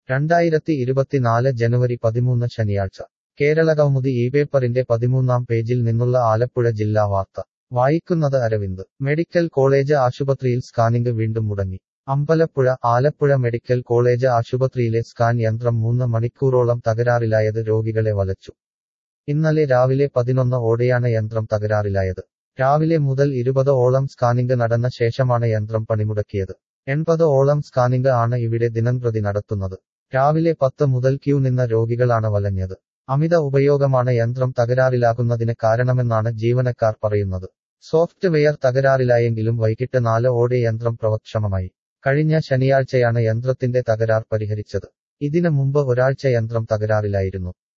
രണ്ടായിരത്തി ഇരുപത്തിനാല് ജനുവരി പതിമൂന്ന് ശനിയാഴ്ച കേരളകൗമുദി ഈ പേപ്പറിന്റെ പതിമൂന്നാം പേജിൽ നിന്നുള്ള ആലപ്പുഴ ജില്ലാ വാർത്ത വായിക്കുന്നത് അരവിന്ദ് മെഡിക്കൽ കോളേജ് ആശുപത്രിയിൽ സ്കാനിംഗ് വീണ്ടും മുടങ്ങി അമ്പലപ്പുഴ ആലപ്പുഴ മെഡിക്കൽ കോളേജ് ആശുപത്രിയിലെ സ്കാൻ യന്ത്രം മൂന്ന് മണിക്കൂറോളം തകരാറിലായത് രോഗികളെ വലച്ചു ഇന്നലെ രാവിലെ പതിനൊന്ന് ഓടെയാണ് യന്ത്രം തകരാറിലായത് രാവിലെ മുതൽ ഇരുപത് ഓളം സ്കാനിംഗ് നടന്ന ശേഷമാണ് യന്ത്രം പണിമുടക്കിയത് എൺപത് ഓളം സ്കാനിംഗ് ആണ് ഇവിടെ ദിനംപ്രതി നടത്തുന്നത് രാവിലെ പത്ത് മുതൽ ക്യൂ നിന്ന രോഗികളാണ് വലഞ്ഞത് അമിത ഉപയോഗമാണ് യന്ത്രം തകരാറിലാകുന്നതിന് കാരണമെന്നാണ് ജീവനക്കാർ പറയുന്നത് സോഫ്റ്റ്വെയർ തകരാറിലായെങ്കിലും വൈകിട്ട് നാല് ഓടെ യന്ത്രം പ്രവർത്തക്ഷമമായി കഴിഞ്ഞ ശനിയാഴ്ചയാണ് യന്ത്രത്തിന്റെ തകരാർ പരിഹരിച്ചത് ഇതിന് മുമ്പ് ഒരാഴ്ച യന്ത്രം തകരാറിലായിരുന്നു